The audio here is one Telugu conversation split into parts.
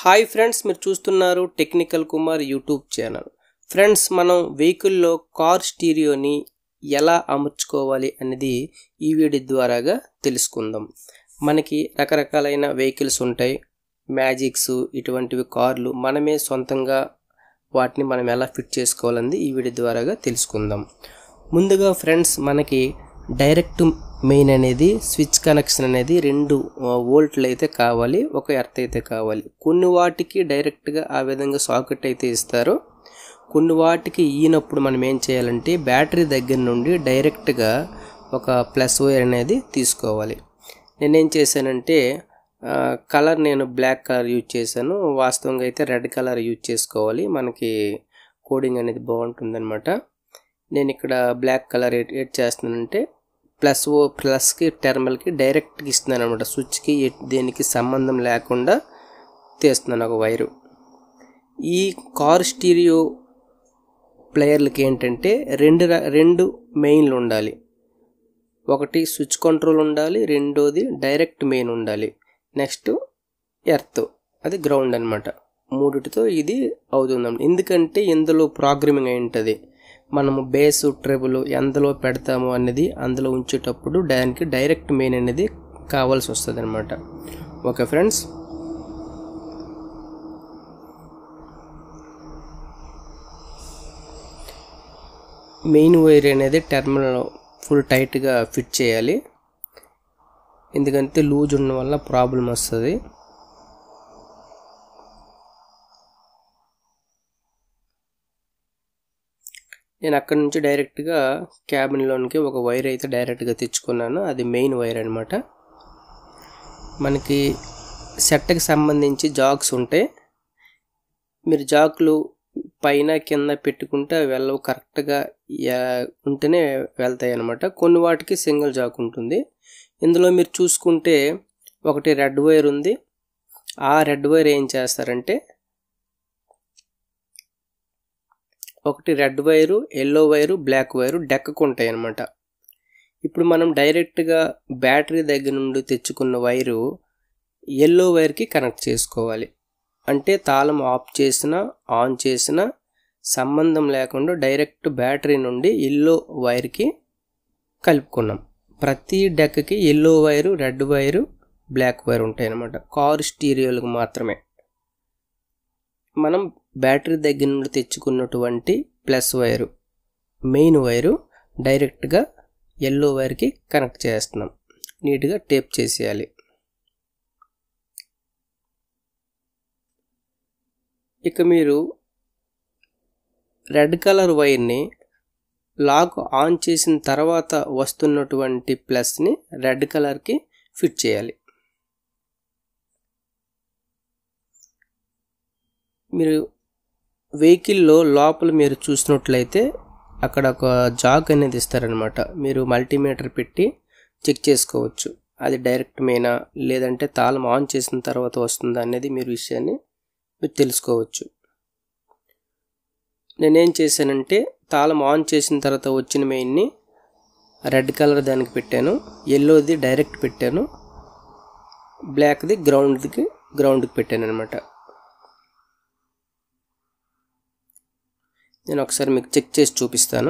హాయ్ ఫ్రెండ్స్ మీరు చూస్తున్నారు technical Kumar YouTube channel friends మనం వెహికల్లో కార్ స్టీరియోని ఎలా అమర్చుకోవాలి అనేది ఈ వీడియో ద్వారాగా తెలుసుకుందాం మనకి రకరకాలైన వెహికల్స్ ఉంటాయి మ్యాజిక్స్ ఇటువంటివి కార్లు మనమే సొంతంగా వాటిని మనం ఎలా ఫిట్ చేసుకోవాలని ఈ వీడియో ద్వారాగా తెలుసుకుందాం ముందుగా ఫ్రెండ్స్ మనకి డైరెక్ట్ మెయిన్ అనేది స్విచ్ కనెక్షన్ అనేది రెండు వోల్ట్లు అయితే కావాలి ఒక ఎర్త్ అయితే కావాలి కొన్ని వాటికి డైరెక్ట్గా ఆ విధంగా సాకెట్ అయితే ఇస్తారు కొన్ని వాటికి ఈనప్పుడు మనం ఏం చేయాలంటే బ్యాటరీ దగ్గర నుండి డైరెక్ట్గా ఒక ప్లస్ వైర్ అనేది తీసుకోవాలి నేనేం చేశానంటే కలర్ నేను బ్లాక్ కలర్ యూజ్ చేశాను వాస్తవంగా అయితే రెడ్ కలర్ యూజ్ చేసుకోవాలి మనకి కోడింగ్ అనేది బాగుంటుందన్నమాట నేను ఇక్కడ బ్లాక్ కలర్ ఎడ్ చేస్తున్నానంటే ప్లస్ ఓ ప్లస్కి టెర్మల్కి డైరెక్ట్గా ఇస్తున్నాను అనమాట స్విచ్కి దేనికి సంబంధం లేకుండా తీస్తున్నాను ఒక వైరు ఈ కార్ స్టీరియో ప్లేయర్లకి ఏంటంటే రెండు రెండు మెయిన్లు ఉండాలి ఒకటి స్విచ్ కంట్రోల్ ఉండాలి రెండోది డైరెక్ట్ మెయిన్ ఉండాలి నెక్స్ట్ ఎర్త్ అది గ్రౌండ్ అనమాట మూడిటితో ఇది అవుతుంది ఎందుకంటే ఇందులో ప్రోగ్రామింగ్ అయి ఉంటుంది మనము బేస్ ట్రెబుల్ ఎందులో పెడతాము అనేది అందులో ఉంచేటప్పుడు దానికి డైరెక్ట్ మెయిన్ అనేది కావాల్సి వస్తుంది అనమాట ఓకే ఫ్రెండ్స్ మెయిన్ వైర్ అనేది టెర్మినల్ ఫుల్ టైట్గా ఫిట్ చేయాలి ఎందుకంటే లూజ్ ఉండడం వల్ల ప్రాబ్లం వస్తుంది నేను అక్కడ నుంచి డైరెక్ట్గా క్యాబిన్లోనికి ఒక వైర్ అయితే డైరెక్ట్గా తెచ్చుకున్నాను అది మెయిన్ వైర్ అనమాట మనకి సెట్కి సంబంధించి జాగ్స్ ఉంటాయి మీరు జాక్లు పైన కింద పెట్టుకుంటే అవి వెళ్ళవు కరెక్ట్గా ఉంటేనే వెళ్తాయి అనమాట కొన్ని వాటికి సింగిల్ జాక్ ఉంటుంది ఇందులో మీరు చూసుకుంటే ఒకటి రెడ్ వైర్ ఉంది ఆ రెడ్ వైర్ ఏం చేస్తారంటే ఒకటి red wire yellow wire black wire డెక్కకు ఉంటాయి అనమాట ఇప్పుడు మనం డైరెక్ట్గా బ్యాటరీ దగ్గర నుండి తెచ్చుకున్న వైరు ఎల్లో వైర్కి కనెక్ట్ చేసుకోవాలి అంటే తాళం ఆఫ్ చేసిన ఆన్ చేసిన సంబంధం లేకుండా డైరెక్ట్ బ్యాటరీ నుండి ఎల్లో వైర్కి కలుపుకున్నాం ప్రతి డెక్కకి yellow wire red wire black wire ఉంటాయి అన్నమాట కార్ స్టీరియోలకు మాత్రమే మనం బ్యాటరీ దగ్గర నుండి తెచ్చుకున్నటువంటి ప్లస్ వైరు మెయిన్ వైరు డైరెక్ట్గా ఎల్లో వైర్కి కనెక్ట్ చేస్తున్నాం నీట్గా టేప్ చేసేయాలి ఇక మీరు రెడ్ కలర్ వైర్ని లాక్ ఆన్ చేసిన తర్వాత వస్తున్నటువంటి ప్లస్ని రెడ్ కలర్కి ఫిట్ చేయాలి మీరు వెహికల్లో లోపల మీరు చూసినట్లయితే అక్కడ ఒక జాక్ అనేది ఇస్తారనమాట మీరు మల్టీమీటర్ పెట్టి చెక్ చేసుకోవచ్చు అది డైరెక్ట్ మెయినా లేదంటే తాళం ఆన్ చేసిన తర్వాత వస్తుందా అనేది మీరు విషయాన్ని మీరు తెలుసుకోవచ్చు నేనేం చేశానంటే తాళం ఆన్ చేసిన తర్వాత వచ్చిన మెయిన్ని రెడ్ కలర్ దానికి పెట్టాను ఎల్లోది డైరెక్ట్ పెట్టాను బ్లాక్ది గ్రౌండ్కి గ్రౌండ్కి పెట్టాను అనమాట నేను ఒకసారి మీకు చెక్ చేసి చూపిస్తాను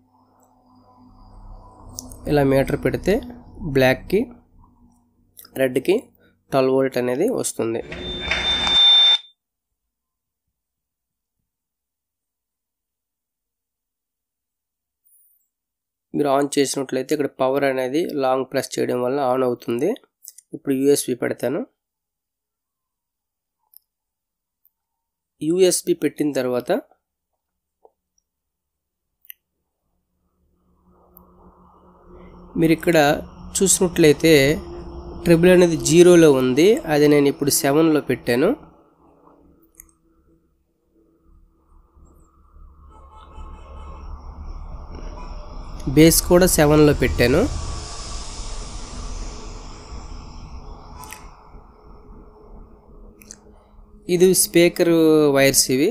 ఇలా మీటర్ పెడితే బ్లాక్కి రెడ్కి ట్వెల్వ్ వోల్ట్ అనేది వస్తుంది మీరు ఆన్ చేసినట్లయితే ఇక్కడ పవర్ అనేది లాంగ్ ప్రెస్ చేయడం వల్ల ఆన్ అవుతుంది ఇప్పుడు యూఎస్బి పెడతాను యూఎస్బి పెట్టిన తర్వాత మీరు ఇక్కడ చూసినట్లయితే ట్రిబుల్ అనేది జీరోలో ఉంది అది నేను ఇప్పుడు సెవెన్లో పెట్టాను బేస్ కూడా సెవెన్లో పెట్టాను ఇది స్పీకర్ వైర్స్ ఇవి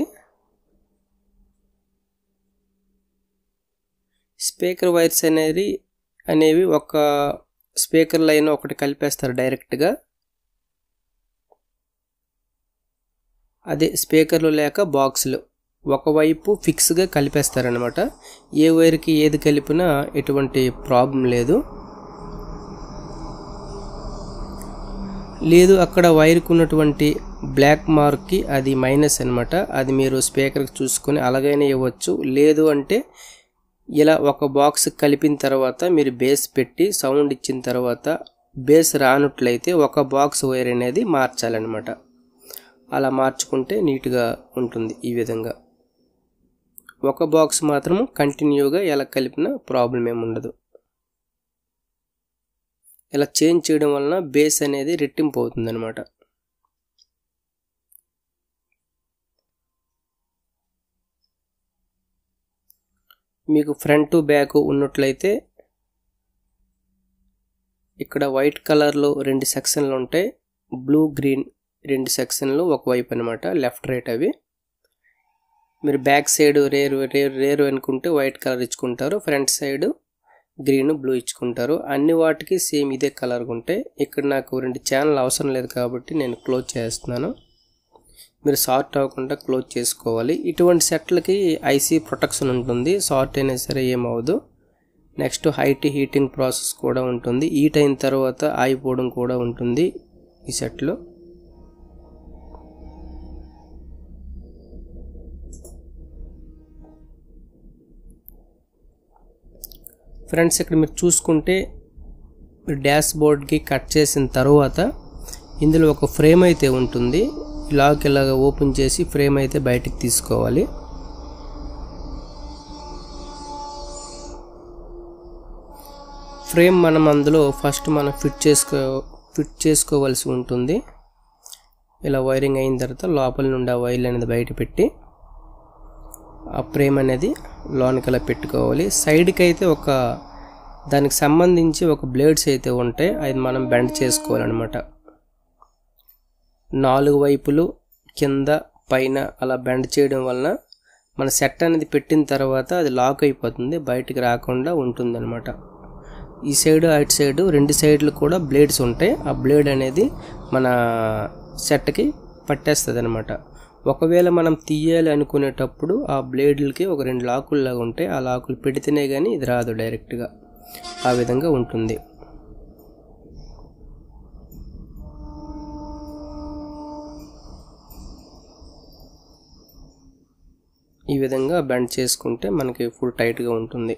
స్పీకర్ వైర్స్ అనేది అనేవి ఒక స్పీకర్ లైన్ ఒకటి కలిపేస్తారు డైరెక్ట్గా అదే స్పీకర్లు లేక బాక్సులు ఒకవైపు ఫిక్స్గా కలిపేస్తారనమాట ఏ వైర్కి ఏది కలిపినా ఎటువంటి ప్రాబ్లం లేదు లేదు అక్కడ వైర్కి ఉన్నటువంటి బ్లాక్ మార్క్కి అది మైనస్ అనమాట అది మీరు స్పీకర్కి చూసుకొని అలాగైనా ఇవ్వచ్చు లేదు అంటే ఇలా ఒక బాక్స్ కలిపిన తర్వాత మీరు బేస్ పెట్టి సౌండ్ ఇచ్చిన తర్వాత బేస్ రానట్లయితే ఒక బాక్స్ వైర్ అనేది మార్చాలన్నమాట అలా మార్చుకుంటే నీట్గా ఉంటుంది ఈ విధంగా ఒక బాక్స్ మాత్రం కంటిన్యూగా ఎలా కలిపినా ప్రాబ్లం ఏమి ఉండదు ఇలా చేంజ్ చేయడం వలన బేస్ అనేది రెట్టింపు అవుతుంది అనమాట మీకు ఫ్రంట్ బ్యాక్ ఉన్నట్లయితే ఇక్కడ వైట్ కలర్లో రెండు సెక్షన్లు ఉంటాయి బ్లూ గ్రీన్ రెండు సెక్షన్లు ఒకవైపు అనమాట లెఫ్ట్ రైట్ అవి మీరు బ్యాక్ సైడ్ రేరు రేరు రేరు అనుకుంటే వైట్ కలర్ ఇచ్చుకుంటారు ఫ్రంట్ సైడ్ గ్రీన్ బ్లూ ఇచ్చుకుంటారు అన్ని వాటికి సేమ్ ఇదే కలర్గా ఉంటాయి ఇక్కడ నాకు రెండు ఛానల్ అవసరం లేదు కాబట్టి నేను క్లోజ్ చేస్తున్నాను మీరు షార్ట్ అవ్వకుండా క్లోజ్ చేసుకోవాలి ఇటువంటి సెట్లకి ఐసీ ప్రొటెక్షన్ ఉంటుంది షార్ట్ అయినా సరే ఏమవదు నెక్స్ట్ హైట్ హీటింగ్ ప్రాసెస్ కూడా ఉంటుంది హీట్ అయిన తర్వాత ఆగిపోవడం కూడా ఉంటుంది ఈ సెట్లో ఫ్రెండ్స్ ఇక్కడ మీరు చూసుకుంటే డాష్ బోర్డ్కి కట్ చేసిన తర్వాత ఇందులో ఒక ఫ్రేమ్ అయితే ఉంటుంది లాక్ ఇలాగ ఓపెన్ చేసి ఫ్రేమ్ అయితే బయటికి తీసుకోవాలి ఫ్రేమ్ మనం అందులో ఫస్ట్ మనం ఫిట్ చేసుకో ఫిట్ చేసుకోవాల్సి ఉంటుంది ఇలా వైరింగ్ అయిన తర్వాత లోపల నుండి ఆ వైర్లు అనేది బయట పెట్టి ఆ ఫ్రేమ్ అనేది లోనికి అలా పెట్టుకోవాలి సైడ్కి అయితే ఒక దానికి సంబంధించి ఒక బ్లేడ్స్ అయితే ఉంటాయి అది మనం బెండ్ చేసుకోవాలన్నమాట నాలుగు వైపులు కింద పైన అలా బెండ్ చేయడం వలన మన సెట్ అనేది పెట్టిన తర్వాత అది లాక్ అయిపోతుంది బయటికి రాకుండా ఉంటుందన్నమాట ఈ సైడ్ అటు సైడ్ రెండు సైడ్లు కూడా బ్లేడ్స్ ఉంటాయి ఆ బ్లేడ్ అనేది మన సెట్కి పట్టేస్తుంది అనమాట ఒకవేళ మనం తీయాలి అనుకునేటప్పుడు ఆ బ్లేడ్లకి ఒక రెండు లాకులు లాగా ఉంటాయి ఆ లాకులు పెడితేనే కానీ ఇది రాదు డైరెక్ట్గా ఆ విధంగా ఉంటుంది ఈ విధంగా బెండ్ చేసుకుంటే మనకి ఫుల్ టైట్గా ఉంటుంది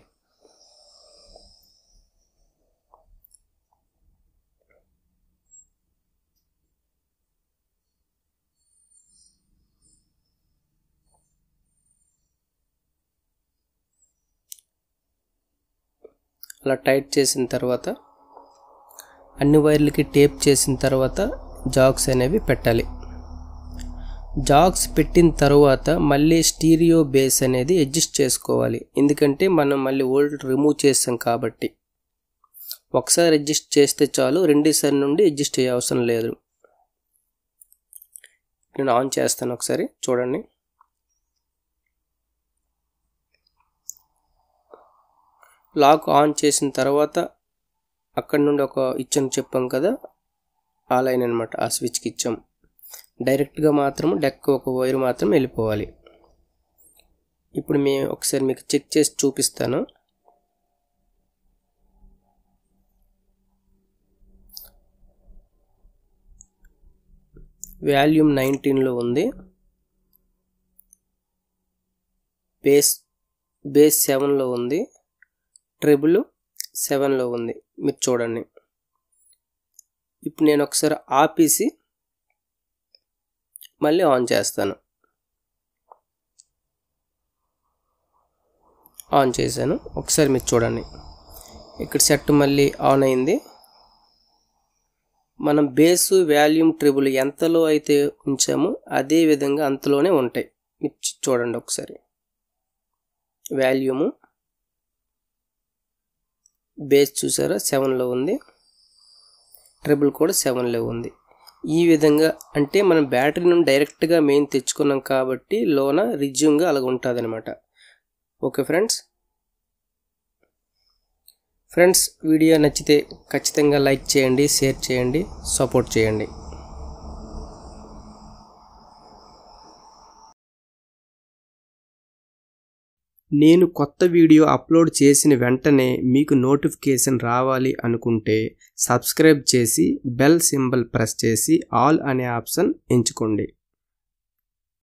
అలా టైట్ చేసిన తర్వాత అన్ని వైర్లకి టేప్ చేసిన తర్వాత జాక్స్ అనేవి పెట్టాలి జాక్స్ పెట్టిన తర్వాత మళ్ళీ స్టీరియో బేస్ అనేది అడ్జస్ట్ చేసుకోవాలి ఎందుకంటే మనం మళ్ళీ ఓల్డ్ రిమూవ్ చేస్తాం కాబట్టి ఒకసారి అడ్జస్ట్ చేస్తే చాలు రెండుసారి నుండి అడ్జస్ట్ అయ్యే అవసరం లేదు నేను ఆన్ చేస్తాను ఒకసారి చూడండి లాక్ ఆన్ చేసిన తర్వాత అక్కడ నుండి ఒక ఇచ్చాను చెప్పాం కదా ఆ లైన్ అనమాట ఆ స్విచ్కి ఇచ్చాం డైరెక్ట్గా మాత్రం డెక్ ఒక వైర్ మాత్రం వెళ్ళిపోవాలి ఇప్పుడు మేము ఒకసారి మీకు చెక్ చేసి చూపిస్తాను వాల్యూమ్ నైన్టీన్లో ఉంది బేస్ బేస్ సెవెన్లో ఉంది ట్రిబుల్ సెవెన్లో ఉంది మీరు చూడండి ఇప్పుడు నేను ఒకసారి ఆపేసి మళ్ళీ ఆన్ చేస్తాను ఆన్ చేశాను ఒకసారి మీరు చూడండి ఇక్కడ సెట్ మళ్ళీ ఆన్ అయింది మనం బేసు వాల్యూమ్ ట్రిబుల్ ఎంతలో అయితే ఉంచామో అదే విధంగా అంతలోనే ఉంటాయి మీరు చూడండి ఒకసారి వాల్యూము బేస్ చూసారా సెవెన్లో ఉంది ట్రిబుల్ కూడా సెవెన్లో ఉంది ఈ విధంగా అంటే మనం బ్యాటరీ నుండి డైరెక్ట్గా మెయిన్ తెచ్చుకున్నాం కాబట్టి లోన రిజ్యూమ్గా అలాగ ఉంటుంది అనమాట ఓకే ఫ్రెండ్స్ ఫ్రెండ్స్ వీడియో నచ్చితే ఖచ్చితంగా లైక్ చేయండి షేర్ చేయండి సపోర్ట్ చేయండి నేను కొత్త వీడియో అప్లోడ్ చేసిన వెంటనే మీకు నోటిఫికేషన్ రావాలి అనుకుంటే సబ్స్క్రైబ్ చేసి బెల్ సింబల్ ప్రెస్ చేసి ఆల్ అనే ఆప్షన్ ఎంచుకోండి